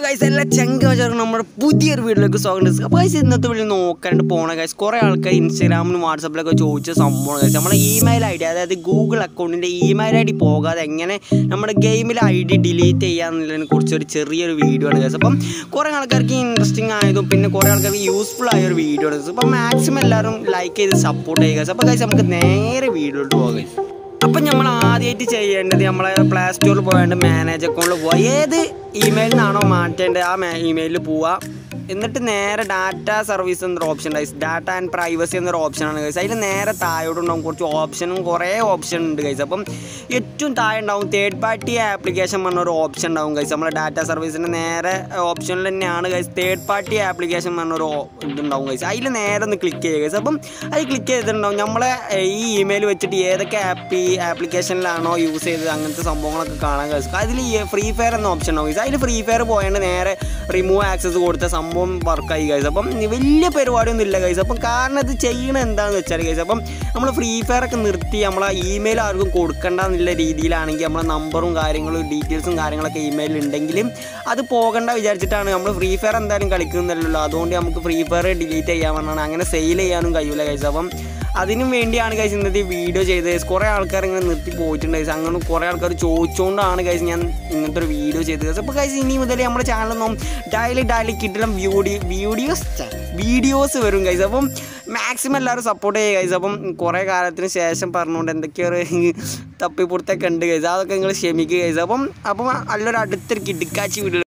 guys എല്ലാ ചെങ്ക വെച്ചാൽ നമ്മുടെ പുതിയൊരു വീട്ടിലേക്ക് സ്വാഗതം അപ്പോൾ ഗൈസ് ഇന്നത്തെ വീട്ടിൽ നോക്കാണ്ട് പോണ ഗൈസ് കുറേ ആൾക്കാർ ഇൻസ്റ്റാഗ്രാമിലും വാട്സപ്പിലൊക്കെ ചോദിച്ച സംഭവം ഗൈസ് നമ്മുടെ ഇമെയിൽ ഐ ഡി അതായത് ഗൂഗിൾ അക്കൗണ്ടിൻ്റെ ഇമെയിൽ ഐ ഡി പോകാതെ എങ്ങനെ നമ്മുടെ ഗെയിമിലെ ഐ ഡി ഡിലീറ്റ് ചെയ്യാന്നുള്ളതിനെ കുറിച്ച് ഒരു ചെറിയൊരു വീഡിയോ ആണ് ഗൈസ് അപ്പം കുറേ ആൾക്കാർക്ക് ഇൻട്രസ്റ്റിംഗ് ആയതും പിന്നെ കുറേ ആൾക്കാർക്ക് യൂസ്ഫുൾ ആയ ഒരു വീഡിയോ ആണ് ഗൈസ് അപ്പം മാക്സിമം എല്ലാവരും ലൈക്ക് ചെയ്ത് സപ്പോർട്ട് ചെയ്യുക ഗൈസ് അപ്പോൾ ഗൈസ് നമുക്ക് നേരെ വീഡിയോയിലോട്ട് പോകാം ഗൈസ് അപ്പം നമ്മൾ ആദ്യമായിട്ട് ചെയ്യേണ്ടത് നമ്മളെ പ്ലേ സ്റ്റോറിൽ പോയാണ്ട് മാനേജ് അക്കൗണ്ടിൽ പോവുക ഏത് ഇമെയിലിൽ നിന്നാണോ മാറ്റേണ്ടത് ആ ഇമെയിലിൽ പോവുക എന്നിട്ട് നേരെ ഡാറ്റ സർവീസ് എന്നൊരു ഓപ്ഷൻ ഉണ്ട് ഡാറ്റ ആൻഡ് പ്രൈവസി എന്നൊരു ഓപ്ഷനാണ് ഗൈസ് അതിൽ നേരെ താഴോട്ടുണ്ടാവും കുറച്ച് ഓപ്ഷനും കുറേ ഓപ്ഷൻ ഉണ്ട് ഗൈസ് അപ്പം ഏറ്റവും താഴെ ഉണ്ടാവും തേർഡ് പാർട്ടി ആപ്ലിക്കേഷൻ പറഞ്ഞ ഒരു ഓപ്ഷൻ ഉണ്ടാവും ഗൈസ് നമ്മുടെ ഡാറ്റ സർവീസിൻ്റെ നേരെ ഓപ്ഷനിൽ തന്നെയാണ് ഗൈസ് തേർഡ് പാർട്ടി ആപ്ലിക്കേഷൻ പറഞ്ഞൊരു ഓ- ഇതുണ്ടാവും ഗൈസ് അതിൽ നേരെ ഒന്ന് ക്ലിക്ക് ചെയ്യുക ഗൈസ് അപ്പം അത് ക്ലിക്ക് ചെയ്തിട്ടുണ്ടാവും നമ്മളെ ഏർ, ഈ ഇമെയിൽ വെച്ചിട്ട് ഏതൊക്കെ ആപ്പ് ആപ്ലിക്കേഷനിലാണോ യൂസ് ചെയ്തത് അങ്ങനത്തെ സംഭവങ്ങളൊക്കെ കാണാൻ കഴിയും അതിൽ ഫ്രീ ഫയർ എന്ന ഓപ്ഷൻ ഉണ്ടാവും ഗൈസ് അതിൽ ഫ്രീ ഫയർ പോയാണ്ട് നേരെ റിമൂവ് ആക്സസ് കൊടുത്ത സംഭവം വർക്കായി ഗൈസ് അപ്പം വലിയ പരിപാടിയൊന്നും ഇല്ല ഗൈസ് അപ്പം കാരണം ഇത് ചെയ്യണത് എന്താണെന്ന് വെച്ചാൽ ഗൈസ് അപ്പം നമ്മൾ ഫ്രീ ഫയർ ഒക്കെ നിർത്തി നമ്മളെ ഇമെയിൽ ആർക്കും കൊടുക്കണ്ട എന്നുള്ള രീതിയിലാണെങ്കിൽ നമ്മളെ നമ്പറും കാര്യങ്ങളും ഡീറ്റെയിൽസും കാര്യങ്ങളൊക്കെ ഇമെയിലിൽ ഉണ്ടെങ്കിലും അത് പോകണ്ട വിചാരിച്ചിട്ടാണ് നമ്മൾ ഫ്രീ ഫയർ എന്തായാലും കളിക്കുന്നില്ലല്ലോ അതുകൊണ്ട് നമുക്ക് ഫ്രീ ഫയർ ഡിലീറ്റ് ചെയ്യാമെന്നാണ് അങ്ങനെ സെയിൽ ചെയ്യാനും കഴിയൂല ഗൈസ് അപ്പം അതിനും വേണ്ടിയാണ് ഗൈസ് ഇന്നത്തെ വീഡിയോ ചെയ്തത് കുറേ ആൾക്കാർ ഇങ്ങനെ നിർത്തി പോയിട്ടുണ്ട് ഗൈസ് അങ്ങനെ കുറേ ആൾക്കാർ ചോദിച്ചുകൊണ്ടാണ് ഗൈസ് ഞാൻ ഇങ്ങനത്തെ ഒരു വീഡിയോ ചെയ്തത് ഗൈസ് അപ്പോൾ ഗൈസ് ഇനി മുതൽ നമ്മുടെ ചാനലൊന്നും ഡയലി ഡയലി കിട്ടലും വീഡിയോ വീഡിയോസ് വീഡിയോസ് വരും ഗൈസ് അപ്പം മാക്സിമം എല്ലാവരും സപ്പോർട്ട് ചെയ്യുക ഗൈസ് അപ്പം കുറേ കാലത്തിന് ശേഷം പറഞ്ഞുകൊണ്ട് എന്തൊക്കെയോ ഒരു തപ്പിപ്പുറത്തൊക്കെ ഉണ്ട് ഗൈസ് അതൊക്കെ നിങ്ങൾ ക്ഷമിക്കുക ഗൈസ് അപ്പം അപ്പം നല്ലൊരു അടുത്തൊരു കിടുക്കാച്ചി വീഡിയോ